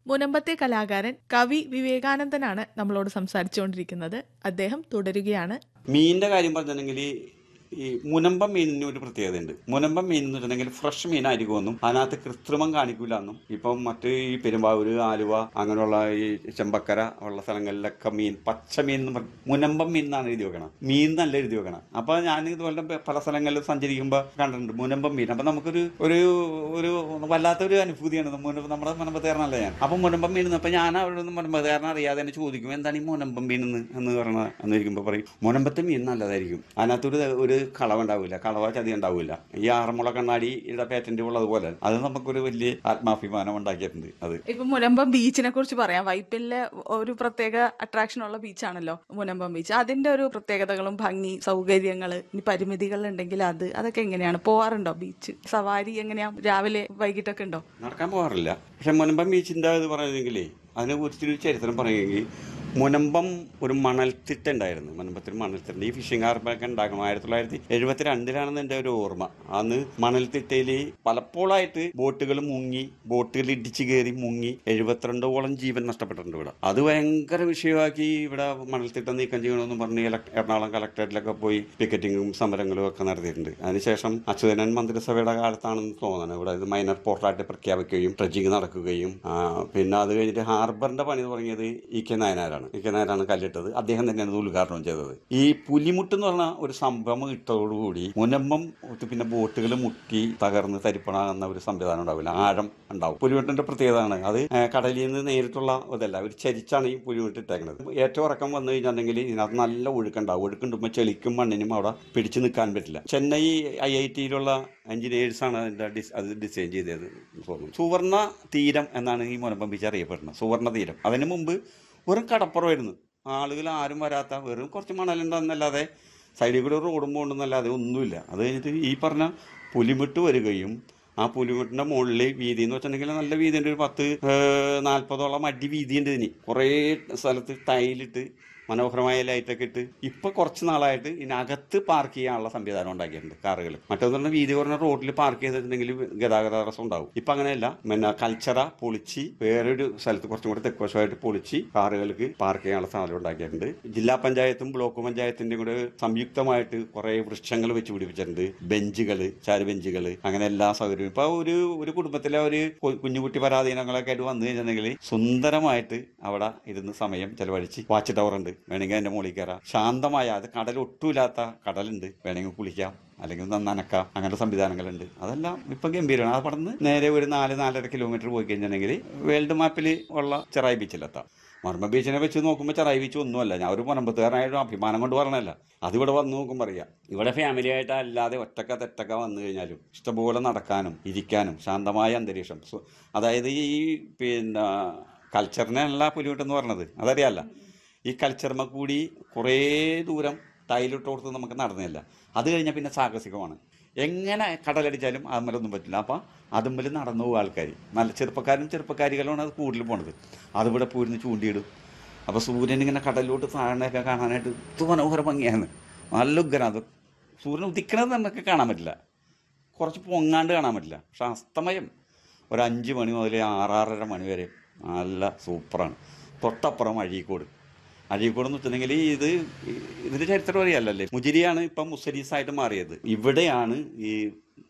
മുനമ്പത്തെ കലാകാരൻ കവി വിവേകാനന്ദനാണ് നമ്മളോട് സംസാരിച്ചുകൊണ്ടിരിക്കുന്നത് അദ്ദേഹം തുടരുകയാണ് മീനിന്റെ കാര്യം പറഞ്ഞിട്ടുണ്ടെങ്കിൽ ഈ മുനമ്പം മീനിന് ഒരു പ്രത്യേകതയുണ്ട് മുനമ്പം മീൻ എന്ന് വെച്ചിട്ടുണ്ടെങ്കിൽ ഫ്രഷ് മീനായിരിക്കുമെന്നും അതിനകത്ത് കൃത്രിമം കാണിക്കില്ല എന്നും ഇപ്പം മറ്റ് ഈ പെരുമ്പാവൂര് ആലുവ അങ്ങനെയുള്ള ഈ ചെമ്പക്കര ഉള്ള സ്ഥലങ്ങളിലൊക്കെ മീൻ പച്ച മീൻ എന്ന് പറഞ്ഞ് മുനമ്പം മീൻ എന്നാണ് എഴുതി വെക്കണം മീൻ നല്ല എഴുതി വെക്കണം അപ്പൊ ഞാൻ ഇതുപോലെ പല സ്ഥലങ്ങളിൽ സഞ്ചരിക്കുമ്പോൾ കണ്ടിട്ടുണ്ട് മുനമ്പം മീൻ അപ്പൊ നമുക്കൊരു ഒരു ഒരു വല്ലാത്തൊരു അനുഭൂതിയാണ് മുനമ്പ് നമ്മുടെ മുനമ്പത്തുകാരനല്ല ഞാൻ അപ്പൊ മുനമ്പം മീൻ അപ്പൊ ഞാൻ അവിടെ നിന്ന് മുനമ്പത്തുകാരൻ അറിയാതെ തന്നെ ചോദിക്കും എന്താണ് ഈ മുനമ്പം മീൻ എന്ന് എന്ന് പറഞ്ഞ എന്നിരിക്കുമ്പോൾ പറയും മുനമ്പത്തെ മീൻ നല്ലതായിരിക്കും അതിനകത്തൊരു ഒരു കളവ് ഉണ്ടാവില്ല കളവ ചതി ഉണ്ടാവില്ല ഈ ആറന്മുള കണ്ണാടിയുടെ പേറ്റന്റ് ഉള്ളതുപോലെ അത് നമുക്കൊരു വലിയ ആത്മാഭിമാനം ഉണ്ടാക്കിയിട്ടുണ്ട് അത് ഇപ്പൊ മുനമ്പം ബീച്ചിനെ കുറിച്ച് പറയാം വൈപ്പിലെ ഒരു പ്രത്യേക അട്രാക്ഷൻ ഉള്ള ബീച്ചാണല്ലോ മുനമ്പം ബീച്ച് അതിന്റെ ഒരു പ്രത്യേകതകളും ഭംഗി സൗകര്യങ്ങള് ഇനി പരിമിതികൾ ഉണ്ടെങ്കിൽ അത് അതൊക്കെ എങ്ങനെയാണ് പോവാറുണ്ടോ ബീച്ച് സവാരി എങ്ങനെയാ രാവിലെ വൈകിട്ടൊക്കെ ഉണ്ടോ നടക്കാൻ പോകാറില്ല പക്ഷെ മുനമ്പം ബീച്ചിന്റെ ഇത് പറയുന്നെങ്കിലേ അതിനെ കുറിച്ചൊരു ചരിത്രം പറയുമെങ്കിൽ മുനമ്പം ഒരു മണൽത്തിട്ട ഉണ്ടായിരുന്നു മുനമ്പത്തിൽ മണൽത്തിട്ട ഈ ഫിഷിംഗ് ഹാർബറൊക്കെ ഉണ്ടാക്കണം ആയിരത്തി തൊള്ളായിരത്തി എഴുപത്തി രണ്ടിലാണെന്ന് എൻ്റെ ഒരു ഓർമ്മ അന്ന് മണൽത്തിട്ടയിൽ പലപ്പോഴായിട്ട് ബോട്ടുകൾ മുങ്ങി ബോട്ടുകൾ ഇടിച്ചു കയറി മുങ്ങി എഴുപത്തിരണ്ടോളം ജീവൻ നഷ്ടപ്പെട്ടിട്ടുണ്ട് ഇവിടെ അത് ഭയങ്കര വിഷയമാക്കി ഇവിടെ മണൽത്തിട്ട നീക്കം ചെയ്യണമെന്ന് പറഞ്ഞ് ഇലക്ട്- എറണാകുളം കളക്ടറേറ്റിലൊക്കെ പോയി പിക്കറ്റിങ്ങും സമരങ്ങളും ഒക്കെ നടത്തിയിട്ടുണ്ട് അതിനുശേഷം അച്യുതനൻ മന്ത്രിസഭയുടെ കാലത്താണെന്ന് തോന്നുന്നത് ഇവിടെ ഇത് മൈനർ പോർട്ടായിട്ട് പ്രഖ്യാപിക്കുകയും ട്രഡ്ജിങ് നടക്കുകയും ആ, പിന്നെ അത് കഴിഞ്ഞിട്ട് ഹാർബറിന്റെ പണി തുടങ്ങിയത് ഇ കെ നായനാരാണ് ഇ കെ നായനാണ് കല്ലിട്ടത് അദ്ദേഹം തന്നെയാണ് ഇത് ഉദ്ഘാടനം ചെയ്തത് ഈ പുലിമുട്ട് എന്ന് പറഞ്ഞ ഒരു സംഭവം ഇട്ടതോടുകൂടി മുനമ്പം പിന്നെ ബോട്ടുകൾ മുട്ടി തകർന്ന് തരിപ്പണാകുന്ന ഒരു സംവിധാനം ഉണ്ടാവില്ല ആഴം ഉണ്ടാവും പുലിമുട്ടിന്റെ പ്രത്യേകതയാണ് അത് ഏ, കടലിൽ നിന്ന് നേരിട്ടുള്ള ഇതല്ല ഒരു ചരിച്ചാണ് ഈ പുലിമുട്ട് ഇട്ടേക്കുന്നത് ഏറ്റവും ഇറക്കം വന്നു കഴിഞ്ഞിട്ടുണ്ടെങ്കിൽ ഇതിനകത്ത് നല്ല ഒഴുക്കുണ്ടാവും ഒഴുക്കുണ്ടുമ്പോൾ ചെളിക്കും മണ്ണിനും അവിടെ പിടിച്ചു നിൽക്കാൻ പറ്റില്ല ചെന്നൈ ഐ ഐ ടിയിലുള്ള എഞ്ചിനീയേഴ്സാണ് അതിന്റെ ഡിസ് അത് ഡിസൈൻ ചെയ്തത് എന്ന് തോന്നുന്നു സുവർണ തീരം എന്നാണ് ഈ മുനമ്പം ബീച്ച് അറിയപ്പെടുന്നത് സുവർണ തീരം അതിന് മുമ്പ് വെറും കടപ്പുറമായിരുന്നു ആളുകൾ ആരും വരാത്ത വെറും കുറച്ച് മണലുണ്ടെന്നല്ലാതെ സൈഡിൽ കൂടെ ഒരു റോഡും പോകണ്ടെന്നല്ലാതെ ഒന്നുമില്ല അത് കഴിഞ്ഞിട്ട് ഈ പറഞ്ഞ പുലിമുട്ട് വരികയും ആ പുലിമുട്ടിന്റെ മുകളിൽ വീതി എന്ന് വെച്ചിട്ടുണ്ടെങ്കിൽ നല്ല വീതിയുണ്ട് ഒരു പത്ത് ഏഹ്, നാൽപ്പതോളം അടി വീതിയുണ്ട് ഇതിന് കുറേ സ്ഥലത്ത് ടൈലിട്ട് മനോഹരമായ ലൈറ്റൊക്കെ ഇട്ട് ഇപ്പൊ കുറച്ച് നാളായിട്ട് ഇതിനകത്ത് പാർക്ക് ചെയ്യാനുള്ള സംവിധാനം ഉണ്ടാക്കിയിട്ടുണ്ട് കാറുകൾ മറ്റൊന്ന് പറഞ്ഞാൽ വീതി കുറഞ്ഞ റോഡിൽ പാർക്ക് ചെയ്തിട്ടുണ്ടെങ്കിൽ ഗതാഗത തടസ്സം ഉണ്ടാവും ഇപ്പൊ അങ്ങനെയല്ല പിന്നെ കൾച്ചറ പൊളിച്ച് വേറൊരു സ്ഥലത്ത് കുറച്ചും കൂടെ തെക്കുവശമായിട്ട് പൊളിച്ച് കാറുകൾക്ക് പാർക്ക് ചെയ്യാനുള്ള സാധനം ഉണ്ടാക്കിയിട്ടുണ്ട് ജില്ലാ പഞ്ചായത്തും ബ്ലോക്ക് പഞ്ചായത്തിന്റെയും കൂടെ സംയുക്തമായിട്ട് കുറെ വൃക്ഷങ്ങൾ വെച്ച് പിടിപ്പിച്ചിട്ടുണ്ട് ബെഞ്ചുകള് ചാരുബെഞ്ചുകള് അങ്ങനെ എല്ലാ സൗകര്യവും ഇപ്പൊ ഒരു ഒരു കുടുംബത്തിലെ ഒരു കു- കുഞ്ഞുകുട്ടി പരാധീനങ്ങളൊക്കെ ആയിട്ട് വന്നു കഴിഞ്ഞിട്ടുണ്ടെങ്കിൽ സുന്ദരമായിട്ട് അവിടെ ഇരുന്ന് സമയം ചെലവഴിച്ച് വാച്ച് ടവർ ഉണ്ട് വേണമെങ്കിൽ അതിന്റെ മുകളിൽ കയറാം ശാന്തമായ അത് കടൽ ഒട്ടുമില്ലാത്ത കടലുണ്ട് വേണമെങ്കിൽ കുളിക്കാം അല്ലെങ്കിൽ ന- നനക്കാം അങ്ങനത്തെ സംവിധാനങ്ങളുണ്ട് അതെല്ലാം ഇപ്പം ഗംഭീരമാണ് അത് പടന്ന് നേരെ ഒരു നാല് നാലര കിലോമീറ്റർ പോയി കഴിഞ്ഞിട്ടുണ്ടെങ്കിൽ വേൾഡ് മാപ്പിൽ ഉള്ള ചെറായി ബീച്ചിലെത്താം മർമ്മ ബീച്ചിനെ വെച്ച് നോക്കുമ്പോൾ ചെറായി ബീച്ച് ഒന്നുമല്ല ഞാൻ ഒരു മുനമ്പത്തുകാരനായിട്ട് അഭിമാനം കൊണ്ട് പറഞ്ഞല്ല അതിവിടെ വന്ന് നോക്കുമ്പോൾ അറിയാം ഇവിടെ ഫാമിലി ആയിട്ട് അല്ലാതെ ഒറ്റക്ക തെറ്റക്ക വന്നു കഴിഞ്ഞാലും ഇഷ്ടംപോലെ നടക്കാനും ഇരിക്കാനും ശാന്തമായ അന്തരീക്ഷം സു- അതായത് ഈ പിന്നെ കൾച്ചറിനല്ല പുലിമുട്ടെന്ന് പറഞ്ഞത് അതറിയാല്ല ഈ കൾച്ചർമ കൂടി കുറേ ദൂരം ടൈലിട്ട് കൊടുത്ത് നമുക്ക് നടന്നില്ല അത് കഴിഞ്ഞാൽ പിന്നെ സാഹസികമാണ് എങ്ങനെ കടലടിച്ചാലും അതുമ്മലൊന്നും പറ്റില്ല അപ്പം അതുമ്മൽ നടന്നു പോകും ആൾക്കാർ നല്ല ചെറുപ്പക്കാരും ചെറുപ്പക്കാരികളുമാണ് അത് കൂടുതൽ പോണത് അതിവിടെ പോയിരുന്ന് ചൂണ്ടിയിടും അപ്പോൾ സൂര്യൻ ഇങ്ങനെ കടലിലോട്ട് താഴെയൊക്കെ കാണാനായിട്ട് ഇത് മനോഹര ഭംഗിയാണ് നല്ല ഉഗ്രം അത് സൂര്യൻ ഉദിക്കണത് നമുക്ക് കാണാൻ പറ്റില്ല കുറച്ച് പൊങ്ങാണ്ട് കാണാൻ പറ്റില്ല പക്ഷെ അസ്തമയം ഒരു അഞ്ച് മണി മുതൽ ആറാറര മണി വരെ നല്ല സൂപ്പറാണ് തൊട്ടപ്പുറം അഴീക്കോട് അഴീക്കോട് എന്ന് വെച്ചിട്ടുണ്ടെങ്കിൽ ഇത് ഇതിന്റെ ചരിത്രം അറിയാലല്ലേ മുജിരിയാണ് ഇപ്പം മുസരീസായിട്ട് മാറിയത് ഇവിടെയാണ് ഈ